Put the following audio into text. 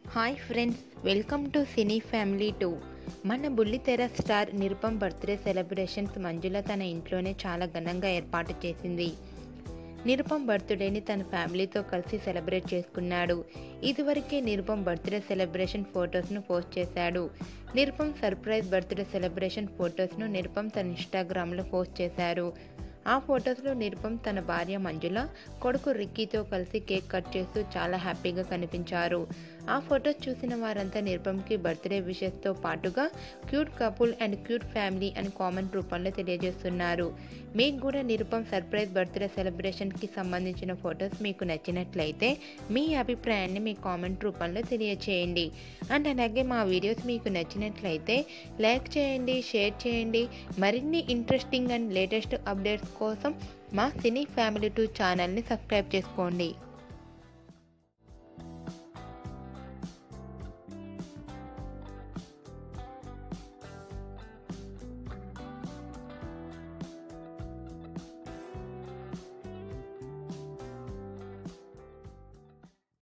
hi friends welcome to cine family two మన బుల్లితెర star Nirupam birthday celebrations Manjula తన ఇంట్లోనే చాలా ఘనంగా ఏర్పాటు చేసింది నిరుపం బర్త్డేని తన ఫ్యామిలీతో కలిసి సెలబ్రేట్ చేసుకున్నాడు ఇదివరకే నిరుపం బర్త్డే సెలబ్రేషన్ ఫొటోస్ను పోస్ట్ చేశాడు నిరుపం సర్ప్రైజ్ బర్త్డే సెలబ్రేషన్ ఫొటోస్ను నిరుపం తన ఇన్స్టాగ్రామ్లో పోస్ట్ చేశారు ఆ ఫొటోస్లో నిరుపం తన భార్య మంజుల కొడుకు రిక్కీతో కలిసి కేక్ కట్ చేస్తూ చాలా హ్యాపీగా కనిపించారు ఆ ఫొటోస్ చూసిన వారంతా నిరుపంకి బర్త్డే విషెస్తో పాటుగా cute couple and cute family అని కామెంట్ రూపంలో తెలియజేస్తున్నారు మీకు కూడా నిరుపం సర్ప్రైజ్ బర్త్డే సెలబ్రేషన్కి సంబంధించిన ఫొటోస్ మీకు నచ్చినట్లయితే మీ అభిప్రాయాన్ని మీ కామెంట్ రూపంలో తెలియచేయండి అండ్ అలాగే మా వీడియోస్ మీకు నచ్చినట్లయితే లైక్ చేయండి షేర్ చేయండి మరిన్ని ఇంట్రెస్టింగ్ అండ్ లేటెస్ట్ అప్డేట్స్ కోసం మా సినీ ఫ్యామిలీ టూ ఛానల్ని సబ్స్క్రైబ్ చేసుకోండి